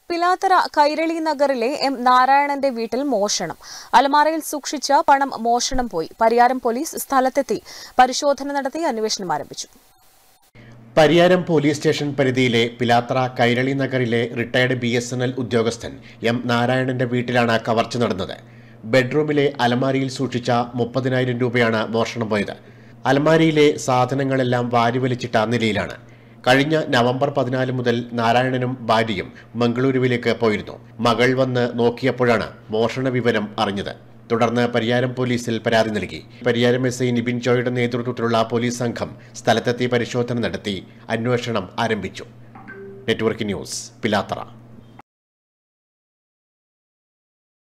പിലാത്തറ കൈരളി നഗറിലെ എം നാരായണന്റെ വീട്ടിൽ മോഷണം അലമാരയിൽ സൂക്ഷിച്ച പണം മോഷണം പോയി പരിയാരം പോലീസ് സ്ഥലത്തെത്തി പരിശോധന നടത്തി അന്വേഷണം ആരംഭിച്ചു പരിയാരം പോലീസ് സ്റ്റേഷൻ പരിധിയിലെ പിലാത്ര കൈരളി നഗറിലെ retired B S N L ഉദ്യോഗസ്ഥൻ എം നാരായണന്റെ വീട്ടിലാണ് കവർച്ച നടന്നത് ബെഡ്റൂമിലെ അലമാരിയിൽ സൂക്ഷിച്ച മുപ്പതിനായിരം രൂപയാണ് മോഷണം പോയത് അലമാരിയിലെ സാധനങ്ങളെല്ലാം വാരിവലിച്ചിട്ട നിലയിലാണ് കഴിഞ്ഞ നവംബർ പതിനാല് മുതൽ നാരായണനും ഭാര്യയും മംഗളൂരുവിലേക്ക് പോയിരുന്നു മകൾ വന്ന് നോക്കിയപ്പോഴാണ് മോഷണ വിവരം അറിഞ്ഞത് തുടർന്ന് പരിയാരം പോലീസിൽ പരാതി നൽകി പരിയാരം എസ് ഐ നിബിൻ ജോയുടെ നേതൃത്വത്തിലുള്ള പോലീസ് സംഘം സ്ഥലത്തെത്തി പരിശോധന നടത്തി അന്വേഷണം ആരംഭിച്ചു നെറ്റ്വർക്ക് ന്യൂസ് പിലാത്തറ